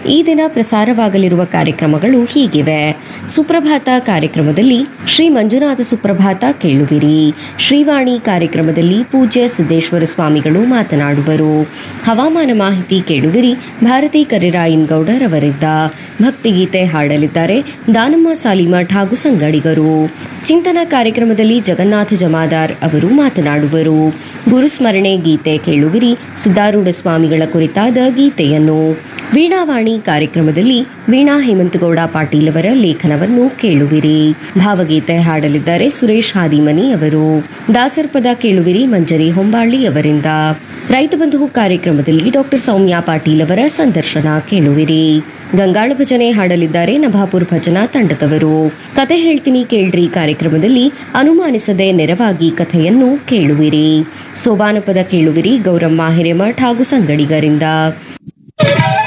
ಈ ದಿನ ಪ್ರಸಾರವಾಗಲಿರುವ ಕಾರ್ಯಕ್ರಮಗಳು ಹೀಗಿವೆ ಸುಪ್ರಭಾತ ಕಾರ್ಯಕ್ರಮದಲ್ಲಿ ಶ್ರೀ ಮಂಜುನಾಥ ಸುಪ್ರಭಾತ ಕೇಳುವಿರಿ ಶ್ರೀವಾಣಿ ಕಾರ್ಯಕ್ರಮದಲ್ಲಿ ಪೂಜ್ಯ ಸಿದ್ದೇಶ್ವರ ಸ್ವಾಮಿಗಳು ಮಾತನಾಡುವರು ಹವಾಮಾನ ಮಾಹಿತಿ ಕೇಳುವಿರಿ ಭಾರತಿ ಕರಿರಾಯನ್ ಗೌಡರ್ ಅವರಿದ್ದ ಭಕ್ತಿಗೀತೆ ಹಾಡಲಿದ್ದಾರೆ ದಾನಮ್ಮ ಸಾಲಿಮಠ್ ಹಾಗೂ ಸಂಗಡಿಗರು ಚಿಂತನ ಕಾರ್ಯಕ್ರಮದಲ್ಲಿ ಜಗನ್ನಾಥ ಜಮಾದಾರ್ ಅವರು ಮಾತನಾಡುವರು ಗುರುಸ್ಮರಣೆ ಗೀತೆ ಕೇಳುವಿರಿ ಸಿದ್ದಾರೂಢ ಸ್ವಾಮಿಗಳ ಕುರಿತಾದ ಗೀತೆಯನ್ನು ವೀಣಾವಾಣಿ ಕಾರ್ಯಕ್ರಮದಲ್ಲಿ ವೀಣಾ ಹೇಮಂತಗೌಡ ಪಾಟೀಲ್ ಅವರ ಲೇಖನವನ್ನು ಕೇಳುವಿರಿ ಭಾವಗೀತೆ ಹಾಡಲಿದ್ದಾರೆ ಸುರೇಶ್ ಹಾದಿಮನಿ ಅವರು ದಾಸರ್ಪದ ಕೇಳುವಿರಿ ಮಂಜರಿ ಹೊಂಬಾಳ್ಳಿ ಅವರಿಂದ ರೈತ ಬಂಧು ಕಾರ್ಯಕ್ರಮದಲ್ಲಿ ಡಾಕ್ಟರ್ ಸೌಮ್ಯ ಪಾಟೀಲ್ ಅವರ ಸಂದರ್ಶನ ಕೇಳುವಿರಿ ಗಂಗಾಳ ಭಜನೆ ಹಾಡಲಿದ್ದಾರೆ ನಭಾಪುರ್ ಭಜನಾ ತಂಡದವರು ಕತೆ ಹೇಳ್ತೀನಿ ಕೇಳ್ರಿ ಕಾರ್ಯಕ್ರಮದಲ್ಲಿ ಅನುಮಾನಿಸದೆ ನೆರವಾಗಿ ಕಥೆಯನ್ನು ಕೇಳುವಿರಿ ಸೋಬಾನಪದ ಕೇಳುವಿರಿ ಗೌರಮ್ಮ ಹಿರೇಮಠ್ ಹಾಗೂ ಸಂಗಡಿಗರಿಂದ